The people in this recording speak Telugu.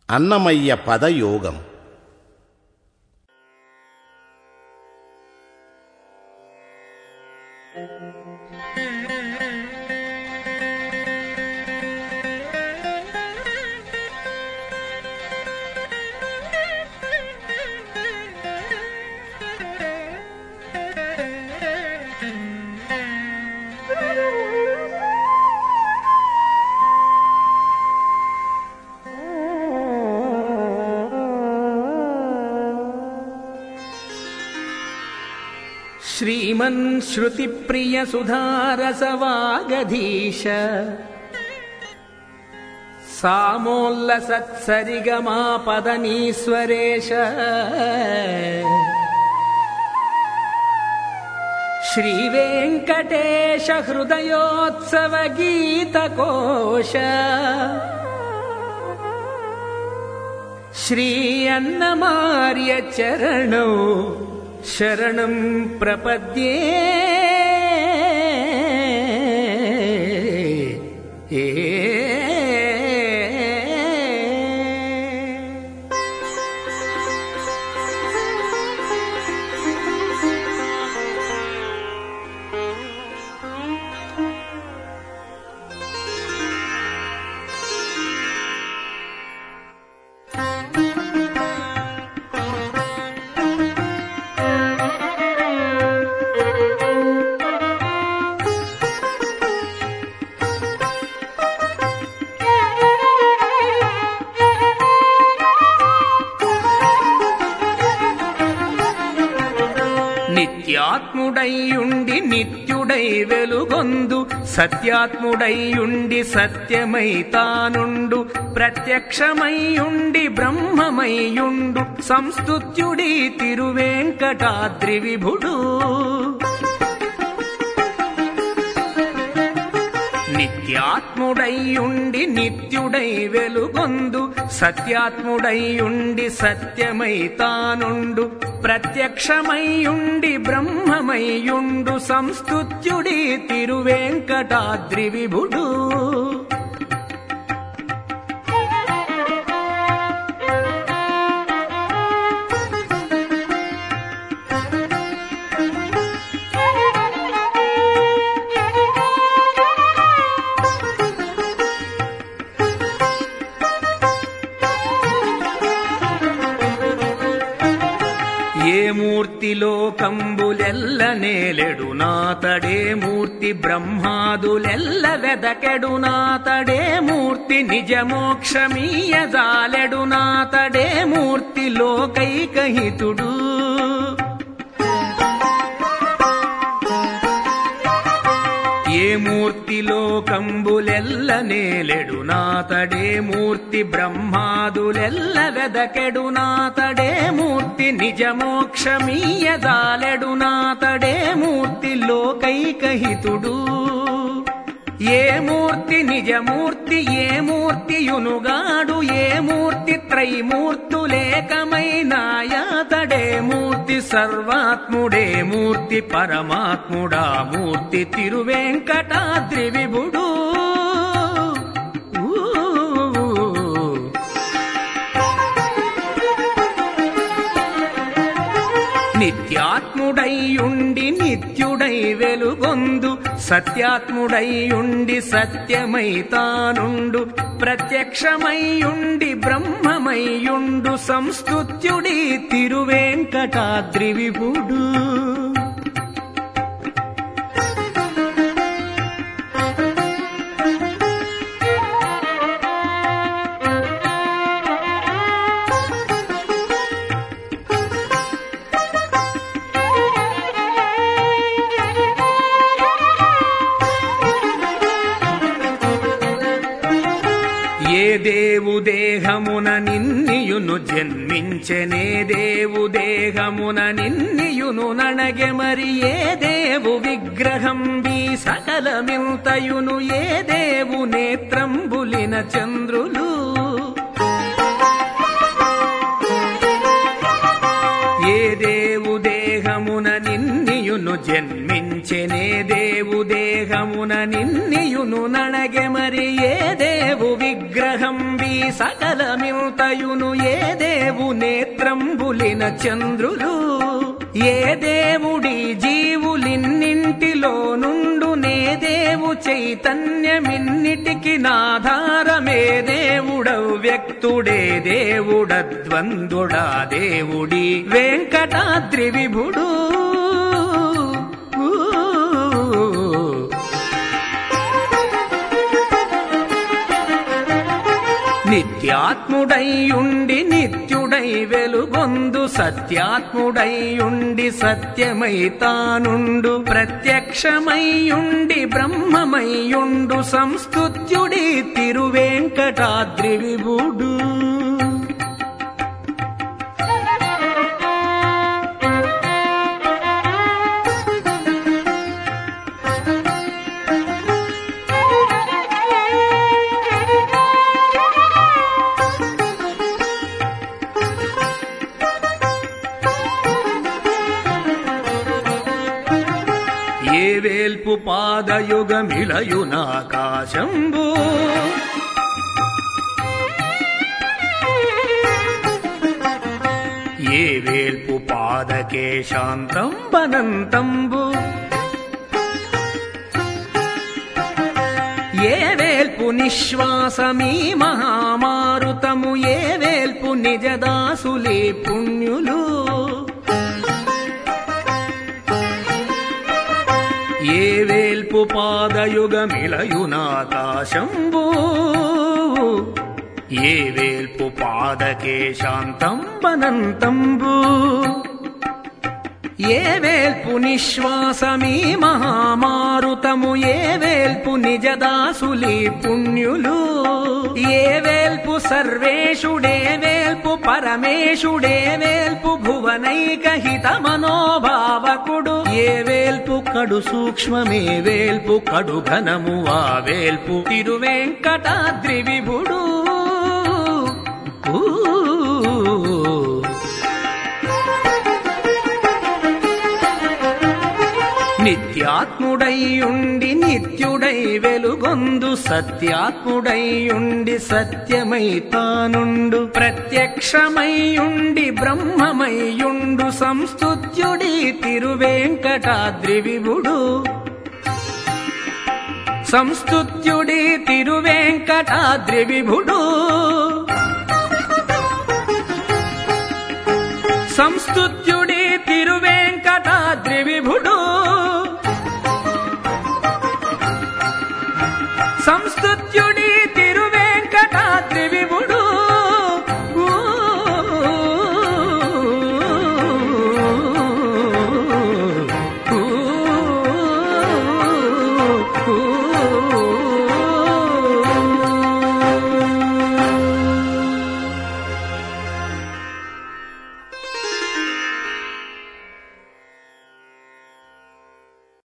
అన్నమయ్య పదయోగం श्रीमन् श्रुतिप्रियसुधारसवागधीश सामोल्लसत्सरिगमापदनीश्वरेश श्रीवेङ्कटेश हृदयोत्सवगीतकोश श्री अन्नमार्यचरणौ शरणं प्रपद्ये నిత్యాత్ముడైయుండి నిత్యుడై వెలుగొందు సత్యాత్ముడైయుండి సత్యమై తానుండు ప్రత్యక్షమైయుండి బ్రహ్మమైయుండు సంస్తుత్యుడి తిరువేంకటాద్రి విభుడు నిత్యాత్ముడైయుండి నిత్యుడై వెలుగొందు సత్యాత్ముడైయుండి సత్యమై తానుండు ప్రత్యక్షమైయుండి బ్రహ్మమైయుండు సంస్తుత్యుడి తిరువేంకటాద్రి విభుడు ఏ మూర్తిలో కంబులెల్ల నేలెడు నాతడే మూర్తి బ్రహ్మాదులెల్ల వెదకెడు నాతడే మూర్తి నిజమోక్షమీయజాలెడు నాతడే మూర్తి లోకైకహితుడు ఏ మూర్తిలో కంబులెల్ల నేలెడు నాతడే మూర్తి బ్రహ్మాదులెల్ల వెదకెడు నాతడే మూర్తి నిజమోక్షమీయదాలెడు నాతడే మూర్తి లోకైకహితుడు ఏ మూర్తి నిజమూర్తి ఏ మూర్తియునుగాడు ఏ మూర్తి త్రైమూర్తులేకమైనాయాతడే మూర్తి సర్వాత్ముడే మూర్తి పరమాత్ముడా మూర్తి తిరువేంకటాద్రి విభుడు ఊ. నిత్యాత్ముడైయుండి నిత్యుడై వెలుగొందు సత్యాత్ముడైయుండి సత్యమై తానుండు ప్రత్యక్షమైయుండి బ్రహ్మమైయుండు సంస్తుత్యుడి తిరువేంకటాద్రి విభుడు ఏ దేవు దేహమున నిన్నియును జన్మించెనే దేవు దేహమున నిన్నియును నణగె మరి ఏ దేవు విగ్రహం బి సకలమింతయును ఏ దేవు నేత్రంబులిన చంద్రులు ఏ దేవు దేహమున నిన్నియును జన్మించెనే దేవు దేహమున నిన్నియును నణగె మరి ఏ దేవు విగ్రహం వి ఈ సకలమిల్తయును ఏ దేవు నేత్రంబులిన చంద్రులు ఏ దేవుడి జీవులిన్నింటిలో నుండు నే దేవు చైతన్యమిన్నిటికి నాధారమే దేవుడవు వ్యక్తుడే దేవుడద్వందుడా దేవుడి వెంకటాద్రి విభుడు నిత్యాత్ముడైయుండి నిత్యుడై వెలుగొందు సత్యాత్ముడైయుండి సత్యమై తానుండు ప్రత్యక్షమైయుండి బ్రహ్మమైయుండు సంస్తుత్యుడి తిరువేంకటాద్రి విభుడు ఏ వేల్పు పాదయుగమిలయునాకాశంబు ఏ వేల్పు పాదకే శాంతం బనంతంబు ఏ వేల్పు నిశ్వాసమీ మహామారుతము ఏ వేల్పు నిజదాసులే పుణ్యులు ఏ వేల్పు పాదయుగమిలయునాకాశంబు ఏ వేల్పు పాదకే శాంతం బనంతంబు ఏ వేల్పు నిశ్వాసమీ మహామారుతము ఏ వేల్పు నిజదాసులి పుణ్యులు ఏ వేల్పు సర్వేషుడే వేల్పు పరమేశుడే వేల్పు భువనైక హిత మనోభావకుడు ఏ వేల్పు కడు సూక్ష్మమే వేల్పు కడు ఘనము ఆ వేల్పు తిరువెంకటాద్రి విభుడు ఊ. నిత్యాత్ముడైయుండి నిత్యుడై వెలుగొందు సత్యాత్ముడైయుండి సత్యమై తానుండు ప్రత్యక్షమైయుండి బ్రహ్మమైయుండు సంస్తుత్యుడి తిరువేంకటాద్రి విభుడు సంస్తుత్యుడి తిరువేంకటాద్రి విభుడు సంస్తుత్యు